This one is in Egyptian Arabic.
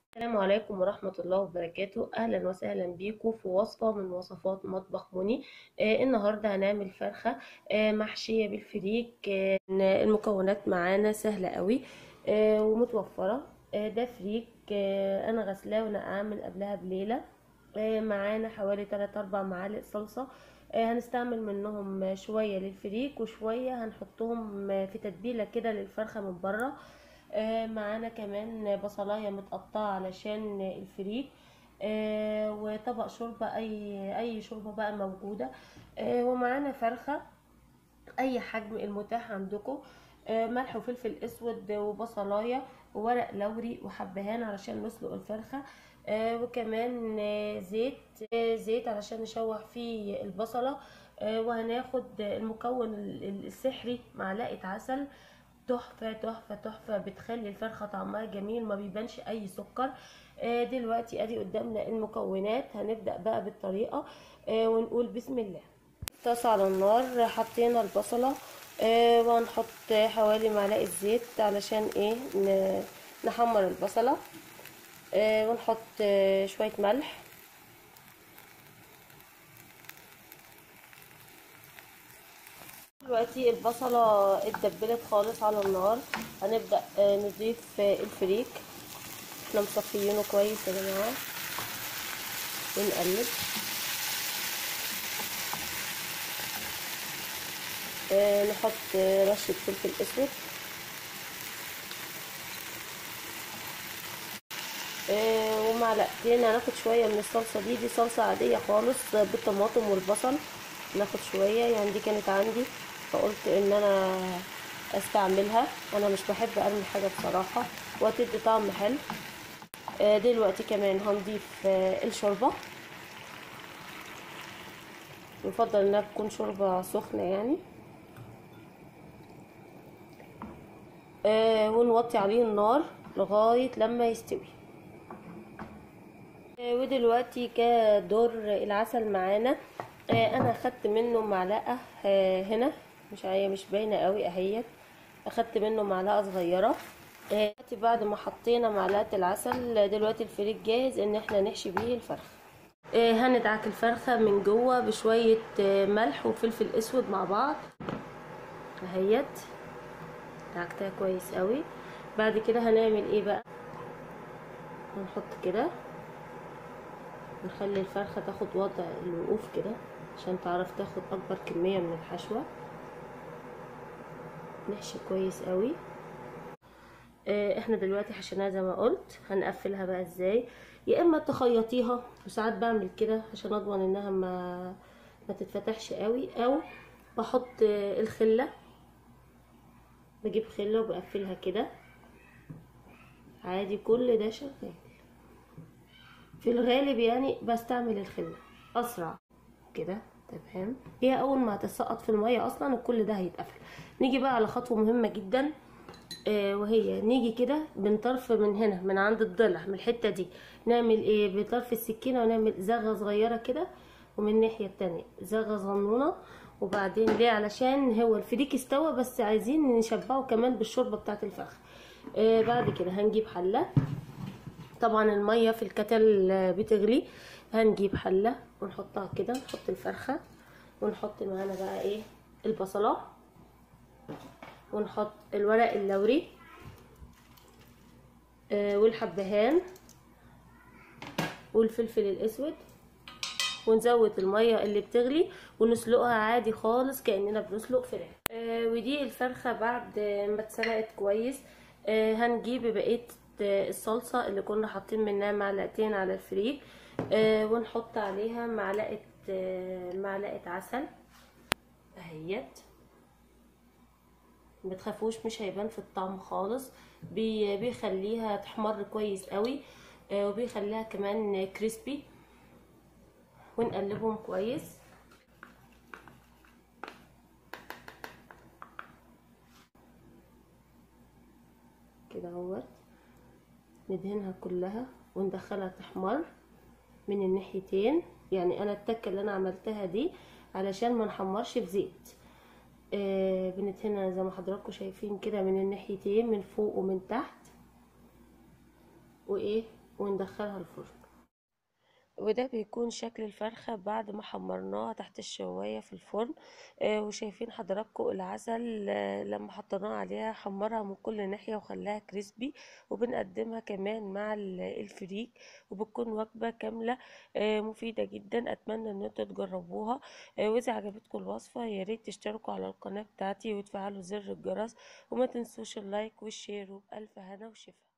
السلام عليكم ورحمة الله وبركاته أهلا وسهلا بيكم في وصفة من وصفات مطبخ مني آه النهاردة هنعمل فرخة آه محشية بالفريك آه المكونات معانا سهلة قوي آه ومتوفرة آه ده فريك آه أنا غسلاه ونقعاه من قبلها بليلة آه معانا حوالي 3 4 معالق صلصة آه هنستعمل منهم شوية للفريك وشوية هنحطهم في تتبيلة كده للفرخة من بره آه معانا كمان بصلاية متقطعة علشان الفريك آه وطبق شوربة اي اي شوربة بقى موجودة آه ومعانا فرخة اي حجم المتاح عندكم ملح وفلفل اسود وبصلاية وورق لوري وحبهان علشان نسلق الفرخة وكمان زيت زيت علشان نشوح فيه البصلة وهناخد المكون السحري معلقة عسل تحفة تحفة تحفة بتخلي الفرخة طعمها جميل ما بيبانش اي سكر آه دلوقتي ادي قدامنا المكونات هنبدأ بقى بالطريقة آه ونقول بسم الله طاسة على النار حطينا البصلة آه وهنحط حوالي معلقة زيت علشان ايه نحمر البصلة ونحط شوية ملح دلوقتي البصلة اتدبلت خالص على النار هنبدأ نضيف الفريك احنا مصفيينه كويس يا جماعة ونقلب نحط رشة فلفل اسود ومعلقتين هناخد شوية من الصلصة دي دي صلصة عادية خالص بالطماطم والبصل ناخد شوية يعني دي كانت عندي فقلت ان انا استعملها انا مش بحب ارمي حاجه بصراحه وهتدي طعم حلو دلوقتي كمان هنضيف الشوربه يفضل انها تكون شوربه سخنه يعني ونوطي عليه النار لغايه لما يستوي ودلوقتي كدور العسل معانا انا اخدت منه معلقه هنا مش هي مش باينه قوي اهيت اخدت منه معلقه صغيره دلوقتي بعد ما حطينا معلقه العسل دلوقتي الفريك جاهز ان احنا نحشي بيه الفرخه هندعك الفرخه من جوه بشويه ملح وفلفل اسود مع بعض اهيت دعكتها كويس قوي بعد كده هنعمل ايه بقى هنحط كده نخلي الفرخه تاخد وضع الوقوف كده عشان تعرف تاخد اكبر كميه من الحشوه نحشي كويس قوي اه احنا دلوقتي حشيناها زي ما قلت هنقفلها بقى ازاي يا اما تخيطيها وساعات بعمل كده عشان اضمن انها ما ما تتفتحش قوي او بحط الخله بجيب خله وبقفلها كده عادي كل ده شغال في الغالب يعني بستعمل الخله اسرع كده تمام هي اول ما هتسقط في الميه اصلا كل ده هيتقفل نيجي بقى على خطوه مهمه جدا آه وهي نيجي كده من طرف من هنا من عند الضلع من الحته دي نعمل ايه بطرف السكينه ونعمل زغه صغيره كده ومن الناحيه التانية زغه صغنونه وبعدين ليه علشان هو الفريك استوى بس عايزين نشبعه كمان بالشوربه بتاعه الفرخه آه بعد كده هنجيب حله طبعا الميه في الكتل بتغلي هنجيب حله ونحطها كده نحط الفرخه ونحط معانا بقى ايه البصله ونحط الورق اللوري آه والحبهان والفلفل الاسود ونزود الميه اللي بتغلي ونسلقها عادي خالص كاننا بنسلق فراخ آه ودي الفرخه بعد ما اتسلقت كويس آه هنجيب بقيه الصلصه اللي كنا حاطين منها معلقتين على الفريك آه ونحط عليها معلقه آه معلقه عسل اهيت متخافوش مش هيبان في الطعم خالص بي بيخليها تحمر كويس قوي آه وبيخليها كمان كريسبي ونقلبهم كويس كده اهوت ندهنها كلها وندخلها تحمر من الناحيتين يعني انا التكه اللي انا عملتها دي علشان ما نحمرش في زيت آه بندهنها زي ما حضراتكم شايفين كده من الناحيتين من فوق ومن تحت وايه وندخلها الفرن وده بيكون شكل الفرخة بعد ما حمرناها تحت الشواية في الفرن آه وشايفين حضراتكم العسل آه لما حطيناه عليها حمرها من كل ناحية وخلاها كريسبي وبنقدمها كمان مع الفريك وبتكون وجبة كاملة آه مفيدة جدا اتمنى ان انتوا تجربوها آه واذا عجبتكم الوصفة يا ريت تشتركوا على القناة بتاعتي وتفعلوا زر الجرس وما تنسوش اللايك والشير وبألف هنا وشفا